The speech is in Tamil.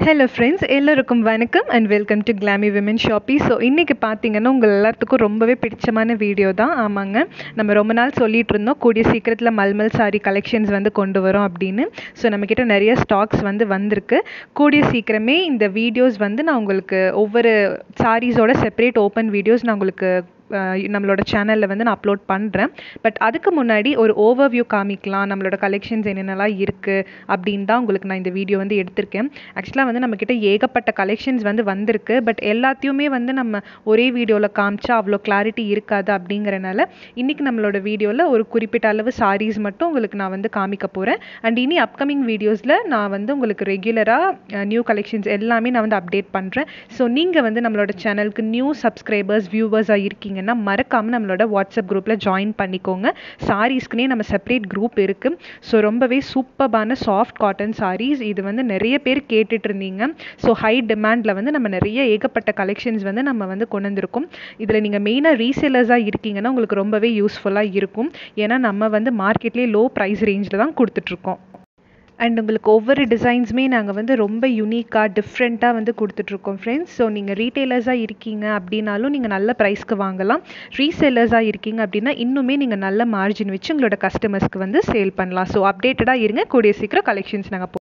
ஹலோ ஃப்ரெண்ட்ஸ் எல்லோருக்கும் வணக்கம் and welcome to Glammy Women Shoppy so இன்றைக்கி பார்த்தீங்கன்னா உங்கள் எல்லாத்துக்கும் ரொம்பவே பிடிச்சமான வீடியோ தான் ஆமாங்க நம்ம ரொம்ப நாள் சொல்லிட்டு இருந்தோம் கூடிய சீக்கிரத்தில் மல்மல் சாரி கலெக்ஷன்ஸ் வந்து கொண்டு வரோம் அப்படின்னு ஸோ நம்மக்கிட்ட நிறைய ஸ்டாக்ஸ் வந்து வந்திருக்கு கூடிய சீக்கிரமே இந்த வீடியோஸ் வந்து நான் உங்களுக்கு ஒவ்வொரு சாரீஸோட செப்பரேட் ஓப்பன் வீடியோஸ் நான் உங்களுக்கு அஹ், நம்மளோட சேனலில் வந்து நான் அப்லோட் பண்ணுறேன் பட் அதுக்கு முன்னாடி ஒரு ஓவர்வியூ காமிக்கலாம் நம்மளோட கலெக்ஷன்ஸ் என்னென்னலாம் இருக்குது அப்படின்னு தான் உங்களுக்கு நான் இந்த வீடியோ வந்து எடுத்திருக்கேன் ஆக்சுவலாக வந்து நம்மக்கிட்ட ஏகப்பட்ட கலெக்ஷன்ஸ் வந்து வந்திருக்கு பட் எல்லாத்தையுமே வந்து நம்ம ஒரே வீடியோவில் காமிச்சா அவ்வளோ கிளாரிட்டி இருக்காது அப்படிங்கிறனால இன்றைக்கி நம்மளோட வீடியோவில் ஒரு குறிப்பிட்ட அளவு சாரீஸ் மட்டும் உங்களுக்கு நான் வந்து காமிக்க போகிறேன் அண்ட் இனி அப்கமிங் வீடியோஸில் நான் வந்து உங்களுக்கு ரெகுலராக நியூ கலெக்ஷன்ஸ் எல்லாமே நான் வந்து அப்டேட் பண்ணுறேன் ஸோ நீங்கள் வந்து நம்மளோட சேனலுக்கு நியூ சப்ஸ்கிரைபர்ஸ் வியூவர்ஸாக இருக்கீங்கன்னா மறக்காமல் நம்மளோட வாட்ஸ்அப் குரூப்பில் ஜாயின் பண்ணிக்கோங்க சாரீஸ்க்குனே நம்ம செப்பரேட் குரூப் இருக்குது ஸோ ரொம்பவே சூப்பர்பான சாஃப்ட் காட்டன் சாரீஸ் இது வந்து நிறைய பேர் கேட்டுட்டு இருந்தீங்க ஸோ ஹை டிமாண்டில் வந்து நம்ம நிறைய ஏகப்பட்ட கலெக்ஷன்ஸ் வந்து நம்ம வந்து கொண்டு வந்திருக்கோம் இதில் நீங்கள் மெயினாக ரீசேலர்ஸாக இருக்கீங்கன்னா உங்களுக்கு ரொம்பவே யூஸ்ஃபுல்லாக இருக்கும் ஏன்னா நம்ம வந்து மார்க்கெட்லேயே லோ ப்ரைஸ் ரேஞ்சில் தான் கொடுத்துட்ருக்கோம் அண்ட் உங்களுக்கு ஒவ்வொரு டிசைன்ஸுமே நாங்கள் வந்து ரொம்ப யூனிக்காக டிஃப்ரெண்ட்டாக வந்து கொடுத்துட்ருக்கோம் ஃப்ரெண்ட்ஸ் ஸோ நீங்கள் ரீட்டெயிலர்ஸாக இருக்கீங்க அப்படின்னாலும் நீங்கள் நல்ல ப்ரைஸ்க்கு வாங்கலாம் ரீசேலர்ஸாக இருக்கீங்க அப்படின்னா இன்னுமே நீங்கள் நல்ல மார்ஜின் வச்சு உங்களோட கஸ்டமர்ஸ்க்கு வந்து சேல் பண்ணலாம் ஸோ அப்டேட்டடாக இருங்க கூடிய சீக்கிரம் கலெக்ஷன்ஸ் நாங்கள்